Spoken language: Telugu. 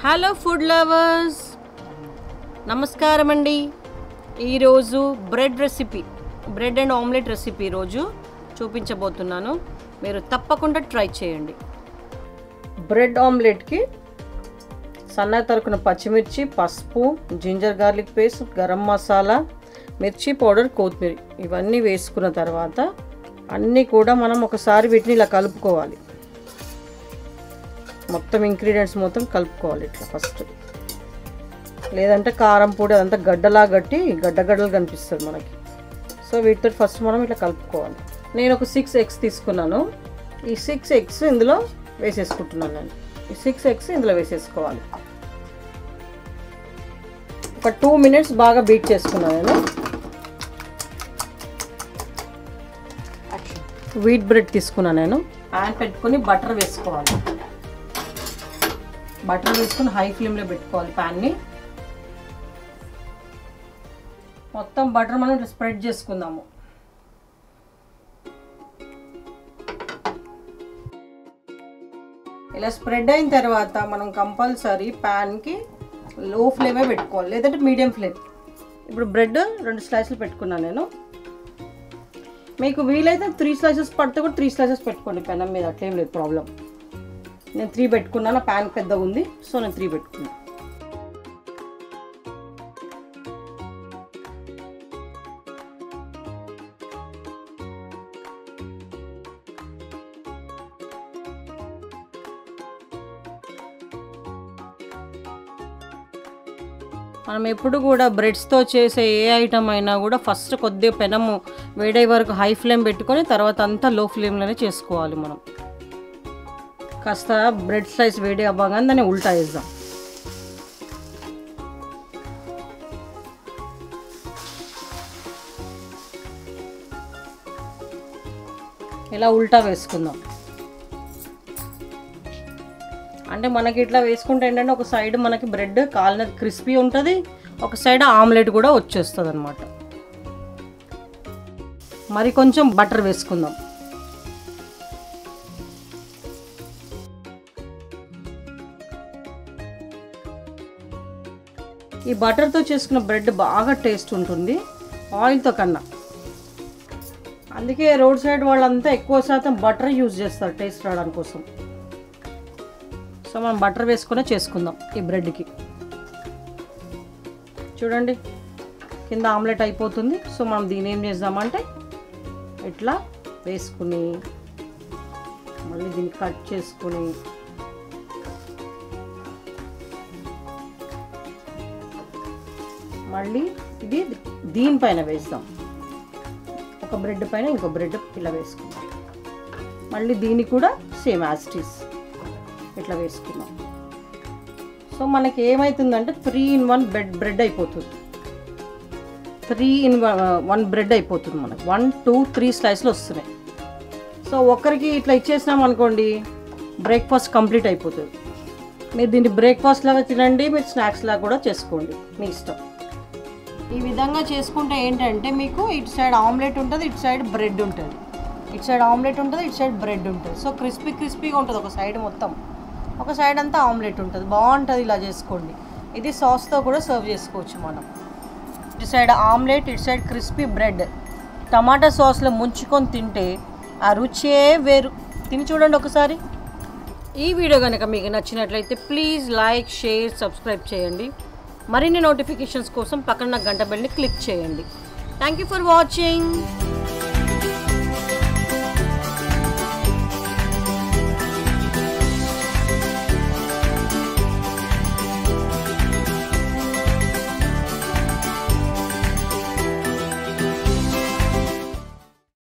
హలో ఫుడ్ లవర్స్ నమస్కారం అండి ఈరోజు bread recipe bread and omelette recipe ఈరోజు చూపించబోతున్నాను మీరు తప్పకుండా ట్రై చేయండి బ్రెడ్ ఆమ్లెట్కి సన్నగా తరుకున్న పచ్చిమిర్చి పసుపు ginger garlic paste garam masala మిర్చి పౌడర్ కొత్తిమీర ఇవన్నీ వేసుకున్న తర్వాత అన్నీ కూడా మనం ఒకసారి వీటిని ఇలా కలుపుకోవాలి మొత్తం ఇంగ్రీడియంట్స్ మొత్తం కలుపుకోవాలి ఇట్లా ఫస్ట్ లేదంటే కారం పొడి అదంతా గడ్డలా గట్టి గడ్డ గడ్డలు కనిపిస్తుంది మనకి సో వీటితో ఫస్ట్ మనం ఇట్లా కలుపుకోవాలి నేను ఒక సిక్స్ ఎగ్స్ తీసుకున్నాను ఈ సిక్స్ ఎగ్స్ ఇందులో వేసేసుకుంటున్నాను నేను ఈ సిక్స్ ఎగ్స్ ఇందులో వేసేసుకోవాలి ఒక టూ మినిట్స్ బాగా బీట్ చేసుకున్నాను నేను వీట్ బ్రెడ్ తీసుకున్నాను నేను ప్యాన్ పెట్టుకొని బటర్ వేసుకోవాలి బటర్ వేసుకొని హై ఫ్లేమ్లో పెట్టుకోవాలి ప్యాన్ని మొత్తం బటర్ మనం ఇట్లా స్ప్రెడ్ చేసుకుందాము ఇలా స్ప్రెడ్ అయిన తర్వాత మనం కంపల్సరీ ప్యాన్కి లో ఫ్లేమే పెట్టుకోవాలి లేదంటే మీడియం ఫ్లేమ్ ఇప్పుడు బ్రెడ్ రెండు స్లైస్లు పెట్టుకున్నాను నేను మీకు వీలైతే త్రీ స్లైసెస్ పడితే కూడా త్రీ స్లైసెస్ పెట్టుకోండి పెనం మీద అట్లేం లేదు ప్రాబ్లం నేను త్రీ పెట్టుకున్నాను ప్యాన్ పెద్దగా ఉంది సో నేను త్రీ పెట్టుకున్నాను మనం ఎప్పుడు కూడా బ్రెడ్స్తో చేసే ఏ ఐటమ్ అయినా కూడా ఫస్ట్ కొద్దిగా పెనము వేడే వరకు హై ఫ్లేమ్ పెట్టుకొని తర్వాత అంతా లో ఫ్లేమ్లోనే చేసుకోవాలి మనం కాస్త బ్రెడ్ స్లైస్ వేడి అవ్వగానే దాన్ని ఉల్టా వేద్దాం ఇలా ఉల్టా వేసుకుందాం అంటే మనకి ఇట్లా వేసుకుంటే ఏంటంటే ఒక సైడ్ మనకి బ్రెడ్ కాలినది క్రిస్పీ ఉంటుంది ఒక సైడ్ ఆమ్లెట్ కూడా వచ్చేస్తుంది అనమాట మరి కొంచెం బటర్ వేసుకుందాం ఈ బటర్తో చేసుకున్న బ్రెడ్ బాగా టేస్ట్ ఉంటుంది ఆయిల్తో కన్నా అందుకే రోడ్ సైడ్ వాళ్ళంతా ఎక్కువ శాతం బటర్ యూజ్ చేస్తారు టేస్ట్ రావడానికి కోసం సో మనం బటర్ వేసుకునే చేసుకుందాం ఈ బ్రెడ్కి చూడండి కింద ఆమ్లెట్ అయిపోతుంది సో మనం దీని ఏం చేద్దామంటే ఇట్లా వేసుకుని మళ్ళీ దీన్ని కట్ చేసుకుని మళ్ళీ ఇది దీనిపైన వేద్దాం ఒక బ్రెడ్ పైన ఇంకో బ్రెడ్ ఇలా వేసుకుందాం మళ్ళీ దీన్ని కూడా సేమ్ యాస్టీస్ ఇట్లా వేసుకున్నాం సో మనకి ఏమవుతుందంటే three in one bread bread అయిపోతుంది త్రీ ఇన్ వన్ బ్రెడ్ అయిపోతుంది మనకి వన్ టూ త్రీ స్లైస్లు వస్తున్నాయి సో ఒక్కరికి ఇట్లా ఇచ్చేసినాం అనుకోండి బ్రేక్ఫాస్ట్ కంప్లీట్ అయిపోతుంది మీరు దీన్ని బ్రేక్ఫాస్ట్ లాగా తినండి మీరు స్నాక్స్ లాగా కూడా చేసుకోండి మీ ఇష్టం ఈ విధంగా చేసుకుంటే ఏంటంటే మీకు ఇటు సైడ్ ఆమ్లెట్ ఉంటుంది ఇటు సైడ్ బ్రెడ్ ఉంటుంది ఇటు సైడ్ ఆమ్లెట్ ఉంటుంది ఇటు సైడ్ బ్రెడ్ ఉంటుంది సో క్రిస్పీ క్రిస్పీగా ఉంటుంది ఒక సైడ్ మొత్తం ఒక సైడ్ అంతా ఆమ్లెట్ ఉంటుంది బాగుంటుంది ఇలా చేసుకోండి ఇది సాస్తో కూడా సర్వ్ చేసుకోవచ్చు మనం ఇటు సైడ్ ఆమ్లెట్ ఇటు సైడ్ క్రిస్పీ బ్రెడ్ టమాటా సాస్లో ముంచుకొని తింటే ఆ రుచే వేరు తిని చూడండి ఒకసారి ఈ వీడియో కనుక మీకు నచ్చినట్లయితే ప్లీజ్ లైక్ షేర్ సబ్స్క్రైబ్ చేయండి మరిన్ని నోటిఫికేషన్స్ కోసం పక్కన గంట బెల్ని క్లిక్ చేయండి థ్యాంక్ యూ ఫర్ వాచింగ్